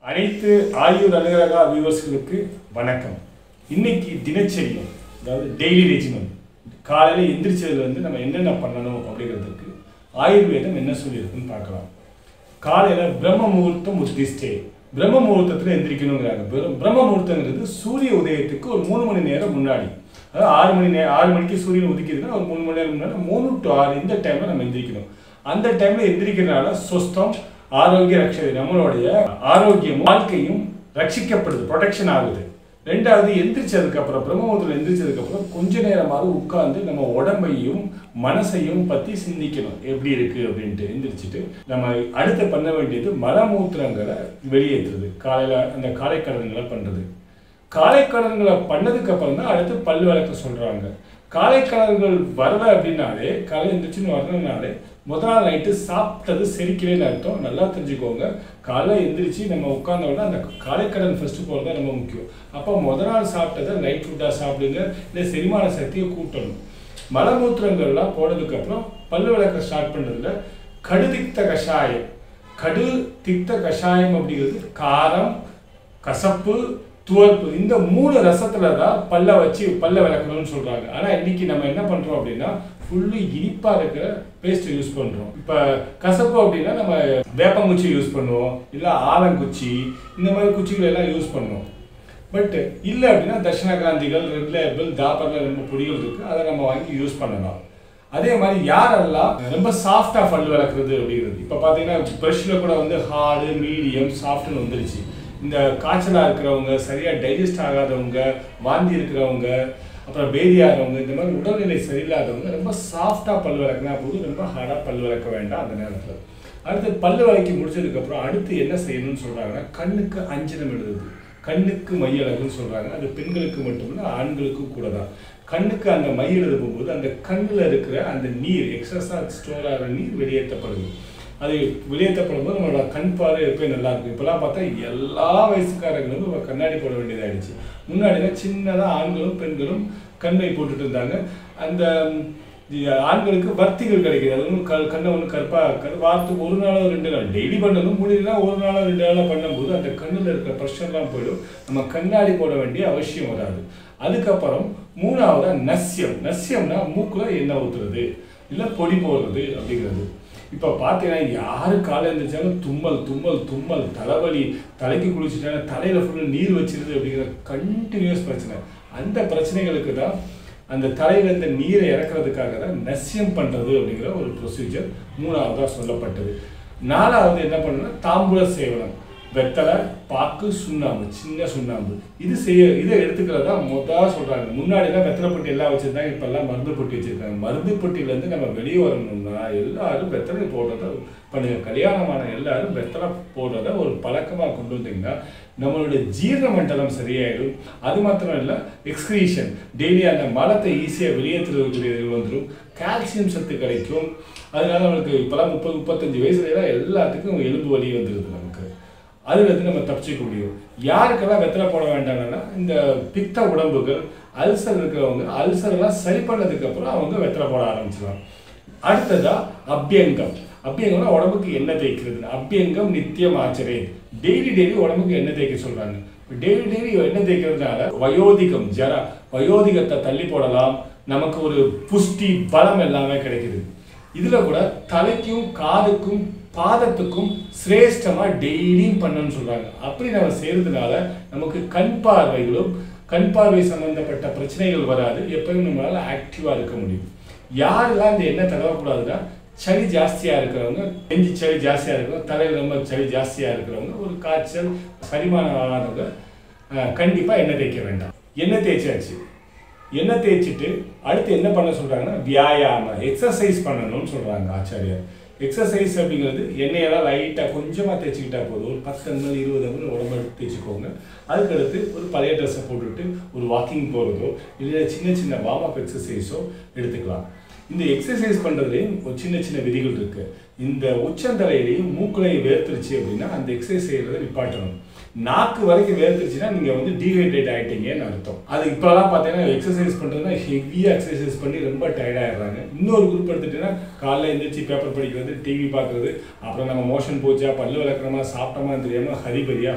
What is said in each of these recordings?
அனைத்து ஆயுர் அலுவலகா வியூவர்ஸ்களுக்கு வணக்கம் இன்னைக்கு தினச்சரி அதாவது டெய்லி ரெஜிமெண்ட் காலையில் எந்திரிச்சதுலேருந்து நம்ம என்னென்ன பண்ணணும் அப்படிங்கிறதுக்கு ஆயுர்வேதம் என்ன சொல்லியிருக்குன்னு பார்க்கலாம் காலையில் பிரம்ம முகூர்த்தம் உத்திஷ்டே பிரம்ம முகூர்த்தத்தில் எந்திரிக்கணுங்கிறாங்க பிர- பிரம்ம முகூர்த்தங்கிறது சூரிய உதயத்துக்கு ஒரு மூணு மணி நேரம் முன்னாடி அதாவது ஆறு மணி நேரம் ஆறு மணிக்கு சூரியன் உதிக்குதுன்னா ஒரு மூணு மணி நேரம் முன்னாடி மூணு டு ஆறு இந்த டைமில் நம்ம எந்திரிக்கணும் அந்த டைமில் எந்திரிக்கிறதுனால சுஸ்தம் ஆரோக்கிய ரட்சதை நம்மளுடைய ஆரோக்கியம் வாழ்க்கையும் ரட்சிக்கப்படுது ப்ரொடெக்ஷன் ஆகுது ரெண்டாவது எந்திரிச்சதுக்கு அப்புறம் பிரம்மபுரத்தில் எந்திரிச்சதுக்கு அப்புறம் கொஞ்ச நேரமாவது உட்கார்ந்து நம்ம உடம்பையும் மனசையும் பத்தி சிந்திக்கணும் எப்படி இருக்கு அப்படின்ட்டு எந்திரிச்சிட்டு நம்ம அடுத்து பண்ண வேண்டியது மலமூத்திரங்களை வெளியேற்றுறது காலையில அந்த காலை கடன்களை பண்றது காலை கடன்களை பண்ணதுக்கு அப்புறம் தான் அடுத்து பல் விளக்க சொல்றாங்க காலை கடன்கள் வரல அப்படின்னாலே காலை எந்திரிச்சுன்னு வரணும்னாலே முதல் நாள் நைட்டு சாப்பிட்டது செரிக்கலைன்னு அர்த்தம் நல்லா தெரிஞ்சுக்கோங்க காலை எந்திரிச்சு நம்ம உட்கார்ந்த உடனே அந்த காலைக்கடன் ஃபர்ஸ்ட் போகிறது தான் ரொம்ப முக்கியம் அப்போ முதல் நாள் சாப்பிட்டதை லைட் ஃபுட்டாக சாப்பிடுங்க இல்லை செரிமான சக்தியை கூட்டணும் மலமூத்திரங்கள்லாம் போனதுக்கு அப்புறம் பல்லு விளக்க ஸ்டார்ட் பண்ணுறதுல கடுதிக்த கஷாயம் கடு திக்த கஷாயம் அப்படிங்கிறது காரம் கசப்பு துவர்ப்பு இந்த மூணு ரசத்துல தான் பல்ல வச்சு பல்ல விளக்கணும்னு சொல்றாங்க ஆனா இன்னைக்கு நம்ம என்ன பண்றோம் அப்படின்னா ஃபுல்லு இனிப்பா இருக்கிற பேஸ்ட் யூஸ் பண்றோம் இப்ப கசப்பு அப்படின்னா நம்ம வேப்பங்குச்சி யூஸ் பண்ணுவோம் இல்ல ஆலங்குச்சி இந்த மாதிரி குச்சிகள் எல்லாம் யூஸ் பண்ணுவோம் பட் இல்ல அப்படின்னா தட்சிணகாந்திகள் ரெட் லேபிள் தாபர்ல ரொம்ப பொடிகள் இருக்கு அதை நம்ம வாங்கி யூஸ் பண்ணலாம் அதே மாதிரி யாரெல்லாம் ரொம்ப சாஃப்டா பல் விளக்குறது அப்படிங்கிறது இப்போ பார்த்தீங்கன்னா ப்ரஷ்ல கூட வந்து ஹார்டு மீடியம் சாஃப்ட்னு வந்துருச்சு இந்த காய்ச்சலா இருக்கிறவங்க சரியா டைஜஸ்ட் ஆகாதவங்க வாந்தி இருக்கிறவங்க அப்புறம் பேதியாகிறவங்க இந்த மாதிரி உடல்நிலை சரியில்லாதவங்க ரொம்ப சாஃப்டா பல் விளக்குனா போதும் ரொம்ப ஹார்டா பல் விளக்க வேண்டாம் அந்த நேரத்தில் அடுத்து பல்லு விளக்கி முடிச்சதுக்கு அப்புறம் அடுத்து என்ன செய்யணும்னு சொல்றாங்கன்னா கண்ணுக்கு அஞ்சனம் எழுதுது கண்ணுக்கு மை அழகுன்னு சொல்றாங்க அது பெண்களுக்கு மட்டுமில்ல ஆண்களுக்கும் கூட தான் கண்ணுக்கு அந்த மை எழுதும் போது அந்த கண்ணில் இருக்கிற அந்த நீர் எக்ஸஸாக ஸ்டோர் ஆகிற நீர் வெளியேற்றப்படுது அது வெளியேற்றப்படும் போது நம்மளோட கண் பார்வை எப்பயும் நல்லா இருக்கும் இப்போலாம் பார்த்தா எல்லா வயசுக்காரங்களும் நம்ம கண்ணாடி போட வேண்டியதாயிடுச்சு முன்னாடிலாம் சின்னதாக ஆண்களும் பெண்களும் கண்மை போட்டுட்டு இருந்தாங்க அந்த இது ஆண்களுக்கு வர்த்திகள் கிடைக்குது அது ஒன்றும் க கண்ணை ஒன்றும் கற்பா கரு வாரத்துக்கு ஒரு நாளோ ரெண்டு நாள் டெய்லி பண்ணணும் முடியலனா ஒரு நாளோ ரெண்டு நாளோ பண்ணும்போது அந்த கண்ணில் இருக்கிற ப்ரெஷர்லாம் போயிடும் நம்ம கண்ணாடி போட வேண்டிய அவசியம் வராது அதுக்கப்புறம் மூணாவதா நஸ்யம் நஸ்யம்னா மூக்குல எண்ணெய் ஊத்துறது இல்லை பொடி போடுறது அப்படிங்கிறது இப்போ பார்த்தீங்கன்னா யாரு காலை எழுந்திரிச்சாலும் தும்மல் தும்மல் தும்மல் தலைவலி தலைக்கு குளிச்சுட்டாங்க தலையில ஃபுல்லாக நீர் வச்சிருது அப்படிங்கிற கண்டினியூஸ் பிரச்சனை அந்த பிரச்சனைகளுக்கு தான் அந்த தலையில இருந்த நீரை இறக்குறதுக்காக தான் நசியம் பண்றது அப்படிங்கிற ஒரு ப்ரொசீஜர் மூணாவதா சொல்லப்பட்டது நாலாவது என்ன பண்ணணும்னா தாம்பூல சேவனம் வெத்தலை பாக்கு சுண்ணாம்பு சின்ன சுண்ணாம்பு இது செய்ய இதை எடுத்துக்கிறதா மொதா சொல்றாங்க முன்னாடி தான் வெத்தலை பொட்டி எல்லாம் வச்சிருந்தாங்க இப்ப எல்லாம் மருந்து பொட்டி வச்சிருக்காங்க மருந்து பொட்டியில இருந்து நம்ம வெளியே வரணும்னா எல்லாரும் வெத்தலை போடுறத பண்ணுங்க கல்யாணமான எல்லாரும் வெத்தலை போடுறத ஒரு பழக்கமா கொண்டு வந்தீங்கன்னா நம்மளுடைய ஜீரண மண்டலம் சரியாயிடும் அது மாத்திரம் இல்லை எக்ஸ்கிரீஷன் டெய்லி அந்த மலத்தை ஈஸியாக வெளியேற்றுறதுக்குரிய வந்துடும் கால்சியம் சத்து கிடைக்கும் அதனால நம்மளுக்கு இப்போலாம் முப்பது முப்பத்தஞ்சு வயசுல எல்லாம் எல்லாத்துக்கும் எலும்பு வலி வந்துடுது நமக்கு அதுல இருந்து நம்ம தப்பிச்சுக்க முடியும் யாருக்கெல்லாம் வெத்தலை போட வேண்டாம்னா இந்த பித்த உடம்புகள் அல்சர் இருக்கிறவங்க அல்சர் எல்லாம் சரி பண்ணதுக்கு அப்புறம் அவங்க வெத்தலை போட ஆரம்பிச்சிடலாம் அடுத்ததா அபியங்கம் அபியங்கம்னா உடம்புக்கு எண்ணெய் தேய்க்கிறது அபியங்கம் நித்தியம் ஆச்சரே டெய்லி டெய்லி உடம்புக்கு எண்ணெய் தேய்க்க சொல்றாங்க டெய்லி டெய்லி எண்ணெய் தேய்க்கிறதுனால வயோதிகம் ஜர வயோதிகத்தை தள்ளி போடலாம் நமக்கு ஒரு புஷ்டி பலம் எல்லாமே கிடைக்குது இதுல கூட தலைக்கும் காதுக்கும் பாதத்துக்கும் சிரேஷ்டமா டெய்லியும் பண்ணணும்னு சொல்றாங்க அப்படி நம்ம செய்யறதுனால நமக்கு கண் பார்வைகளும் கண் பார்வை சம்பந்தப்பட்ட பிரச்சனைகள் வராது எப்பயும் நம்மளால ஆக்டிவா இருக்க முடியும் யாரெல்லாம் இந்த எண்ணெய் தடவக்கூடாதுன்னா சளி ஜாஸ்தியா இருக்கிறவங்க நெஞ்சு சளி ஜாஸ்தியா இருக்கிறவங்க தலையில ரொம்ப சளி ஜாஸ்தியா இருக்கிறவங்க ஒரு காய்ச்சல் பரிமாணம் ஆகாதவங்க அஹ், கண்டிப்பா எண்ணெய் தேய்க்க வேண்டாம் எண்ணெய் தேய்ச்சாச்சு எண்ணெய் தேய்ச்சிட்டு அடுத்து என்ன பண்ண சொல்றாங்கன்னா வியாயாமம் எக்ஸசைஸ் பண்ணணும்னு சொல்றாங்க ஆச்சாரியார் எக்ஸசைஸ் அப்படிங்கிறது எண்ணெயெல்லாம் லைட்டாக கொஞ்சமாக தேய்ச்சிக்கிட்டா போதும் ஒரு பத்து எம்எல் இருபது எம்எல் உடம்பு எடுத்து தேய்ச்சிக்கோங்க அதுக்கடுத்து ஒரு பழைய ட்ரெஸ்ஸை போட்டுட்டு ஒரு வாக்கிங் போகிறதோ இல்லை சின்ன சின்ன வார்ம் அப் எக்ஸசைஸோ எடுத்துக்கலாம் இந்த எக்ஸசைஸ் பண்ணுறதுலேயும் ஒரு சின்ன சின்ன விதிகள் இருக்கு இந்த உச்சந்தலையிலையும் மூக்குலையும் வேர்த்துருச்சு அப்படின்னா அந்த எக்ஸசைஸ் செய்கிறத நிப்பாட்டணும் நாக்கு வரைக்கும் வேர்த்துருச்சுன்னா நீங்கள் வந்து டீஹைட்ரேட் ஆகிட்டீங்கன்னு அர்த்தம் அது இப்போலாம் பார்த்தீங்கன்னா எக்ஸசைஸ் பண்ணுறதுனா ஹெவியாக எக்ஸசைஸ் பண்ணி ரொம்ப டயர்டாகிடுறாங்க இன்னொரு குரூப் எடுத்துட்டீங்கன்னா காலைல எழுந்திரிச்சு பேப்பர் படிக்கிறது டிவி பார்க்குறது அப்புறம் நம்ம மோஷன் போச்சா பல்லு விளக்குறோமா சாப்பிட்டோமா தெரியாமல் ஹரிபரியாக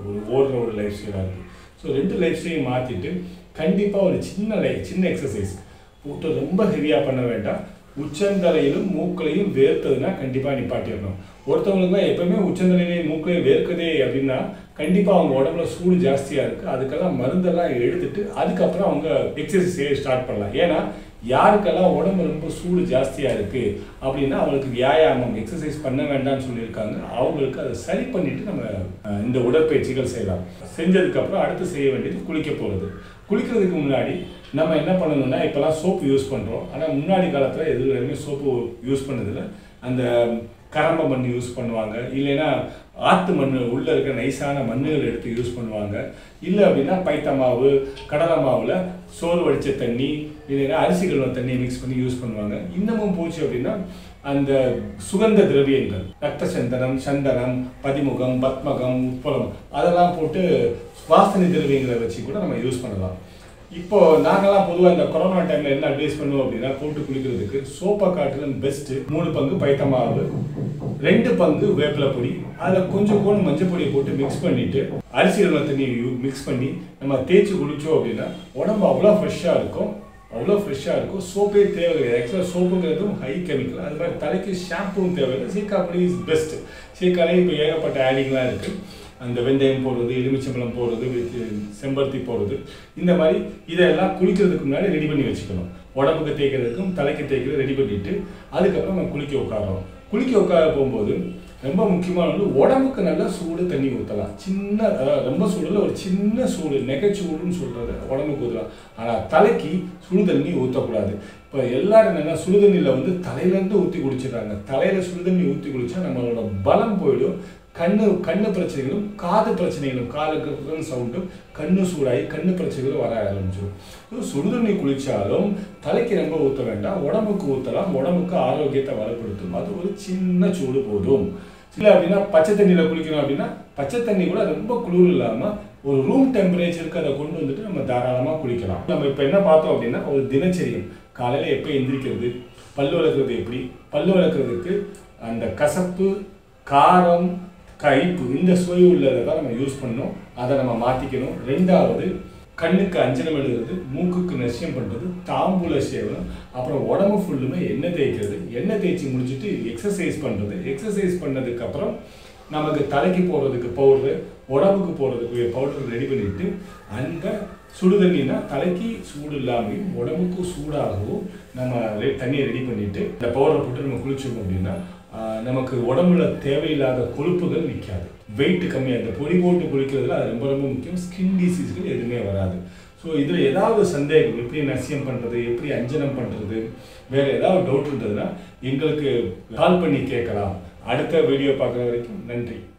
ஒரு ஓடுற ஒரு லைஃப் ஸ்டைலாக இருக்குது ஸோ ரெண்டு லைஃப் ஸ்டைலையும் மாற்றிட்டு கண்டிப்பாக ஒரு சின்ன லை சின்ன எக்ஸசைஸ் போட்டு ரொம்ப ஹெவியாக பண்ண வேண்டாம் உச்சந்தலையிலும் மூக்களையும் வேர்த்ததுன்னா கண்டிப்பாக நிப்பாட்டிடணும் ஒருத்தவங்களுக்குலாம் எப்பவுமே உச்சந்தலையிலையும் மூக்களையும் வேர்க்குதே அப்படின்னா கண்டிப்பாக அவங்க உடம்புல சூடு ஜாஸ்தியாக இருக்குது அதுக்கெல்லாம் மருந்தெல்லாம் எடுத்துட்டு அதுக்கப்புறம் அவங்க எக்ஸசைஸ் செய்ய ஸ்டார்ட் பண்ணலாம் ஏன்னா யாருக்கெல்லாம் உடம்பு ரொம்ப சூடு ஜாஸ்தியாக இருக்குது அப்படின்னா அவங்களுக்கு வியாயாமம் எக்ஸசைஸ் பண்ண வேண்டாம்னு சொல்லியிருக்காங்க அவங்களுக்கு அதை சரி பண்ணிட்டு நம்ம அஹ், இந்த உடற்பயிற்சிகள் செய்யலாம் செஞ்சதுக்கப்புறம் அடுத்து செய்ய வேண்டியது குளிக்க போகிறது குளிக்கிறதுக்கு முன்னாடி நம்ம என்ன பண்ணணும்னா இப்போலாம் சோப்பு யூஸ் பண்ணுறோம் ஆனால் முன்னாடி காலத்தில் எதுவுமே சோப்பு யூஸ் பண்ணதில்லை அந்த கரம்ப மண் யூஸ் பண்ணுவாங்க இல்லைன்னா ஆத்து மண் உள்ளே இருக்கிற நைஸான மண்ணுகள் எடுத்து யூஸ் பண்ணுவாங்க இல்லை அப்படின்னா பைத்த மாவு கடலை மாவில் சோறு வடித்த தண்ணி இல்லைன்னா அரிசி கழுவ தண்ணியை மிக்ஸ் பண்ணி யூஸ் பண்ணுவாங்க இன்னமும் போச்சு அப்படின்னா அந்த சுகந்த திரவியங்கள் ரத்த சந்தனம் சந்தனம் பதிமுகம் பத்மகம் உட்பலம் அதெல்லாம் போட்டு வாசனை திரவியங்களை வச்சு கூட நம்ம யூஸ் பண்ணலாம் இப்போ நாங்கெல்லாம் பொதுவாக இந்த கொரோனா டைம்ல என்ன அட்வைஸ் பண்ணுவோம் அப்படின்னா போட்டு குளிக்கிறதுக்கு சோப்பா காட்டிலும் பெஸ்ட் மூணு பங்கு பைத்த மாவு ரெண்டு பங்கு வேப்பிலை பொடி அதில் கொஞ்சம் கூட மஞ்சள் பொடியை போட்டு மிக்ஸ் பண்ணிட்டு அரிசி கழுவ தண்ணி மிக்ஸ் பண்ணி நம்ம தேய்ச்சி குளிச்சோம் அப்படின்னா உடம்பு அவ்வளோ ஃப்ரெஷ்ஷாக இருக்கும் அவ்வளோ ஃப்ரெஷ்ஷாக இருக்கும் சோப்பே தேவையில்லை ஆக்சுவலாக சோப்புங்கிறதும் ஹை கெமிக்கல் அது மாதிரி தலைக்கு ஷாம்புவும் தேவையில்லை சீக்காப்பொடி இஸ் பெஸ்ட் சீக்காலே இப்போ ஏகப்பட்ட ஆடிங்லாம் இருக்குது அந்த வெந்தயம் போடுறது எலுமிச்சம்பழம் போடுறது with செம்பருத்தி போடுறது இந்த மாதிரி இதெல்லாம் குளிக்கிறதுக்கு முன்னாடி ரெடி பண்ணி வச்சுக்கணும் உடம்புக்கு தேய்க்கிறதுக்கும் தலைக்கு தேய்க்கிறது ரெடி பண்ணிட்டு அதுக்கப்புறம் நம்ம குளிக்க உட்காரோம் குளிக்க உட்கார போகும்போது ரொம்ப முக்கியமான ஒன்று உடம்புக்கு நல்லா சூடு தண்ணி ஊற்றலாம் சின்ன அதாவது ரொம்ப சூடுல ஒரு சின்ன சூடு நெகைச்சூடுன்னு சொல்றது உடம்புக்கு ஊற்றலாம் ஆனால் தலைக்கு சுடு தண்ணி ஊற்றக்கூடாது இப்போ எல்லாரும் என்னன்னா சுடு தண்ணியில் வந்து தலையிலேருந்து ஊற்றி குடிச்சிடுறாங்க தலையில் சுடு தண்ணி ஊற்றி குடிச்சா நம்மளோட பலம் போயிடும் கண்ணு கண்ணு பிரச்சனைகளும் காது பிரச்சனைகளும் காதுக்கு சவுண்டும் கண்ணு சூடாகி கண்ணு பிரச்சனைகளும் வர ஆரம்பிச்சிடும் ஸோ சுடுதண்ணி குளிச்சாலும் தலைக்கு ரொம்ப ஊற்ற வேண்டாம் உடம்புக்கு ஊற்றலாம் உடம்புக்கு ஆரோக்கியத்தை வளப்படுத்தும் அது ஒரு சின்ன சூடு போதும் இல்லை அப்படின்னா பச்சை தண்ணியில் குளிக்கணும் அப்படின்னா பச்சை தண்ணி கூட ரொம்ப குளிர் இல்லாமல் ஒரு ரூம் டெம்பரேச்சருக்கு அதை கொண்டு வந்துட்டு நம்ம தாராளமாக குளிக்கலாம் நம்ம இப்போ என்ன பார்த்தோம் அப்படின்னா ஒரு தினச்சரியம் காலையில் எப்போ எந்திரிக்கிறது பல்லு விளக்குறது எப்படி பல்லு விளக்குறதுக்கு அந்த கசப்பு காரம் கைப்பு இந்த சுவை உள்ளதை தான் நம்ம யூஸ் பண்ணணும் அதை நம்ம மாற்றிக்கணும் ரெண்டாவது கண்ணுக்கு அஞ்சனம் எழுதுறது மூக்குக்கு நசியம் பண்ணுறது தாம்பூல சேவனம் அப்புறம் உடம்பு ஃபுல்லுமே எண்ணெய் தேய்க்கிறது எண்ணெய் தேய்ச்சி முடிச்சுட்டு எக்ஸசைஸ் பண்ணுறது எக்ஸசைஸ் பண்ணதுக்கப்புறம் நமக்கு தலைக்கு போடுறதுக்கு பவுடரு உடம்புக்கு போடுறதுக்கு பவுடர் ரெடி பண்ணிட்டு அந்த சுடு தண்ணினா தலைக்கு சூடு இல்லாமையும் உடம்புக்கு சூடாகவும் நம்ம ரெ- தண்ணியை ரெடி பண்ணிட்டு இந்த பவுடரை போட்டு நம்ம குளிச்சோம் அப்படின்னா ஆஹ், நமக்கு உடம்புல தேவையில்லாத கொழுப்புகள் நிற்காது வெயிட் கம்மியாக இந்த பொடி போட்டு குளிக்கிறதுல அது ரொம்ப ரொம்ப முக்கியம் ஸ்கின் டிசீஸ்கள் எதுவுமே வராது ஸோ இதில் ஏதாவது சந்தேகம் எப்படி நசியம் பண்ணுறது எப்படி அஞ்சனம் பண்ணுறது வேறு ஏதாவது டவுட் இருந்ததுன்னா எங்களுக்கு கால் பண்ணி கேட்கலாம் அடுத்த வீடியோ பார்க்குற வரைக்கும் நன்றி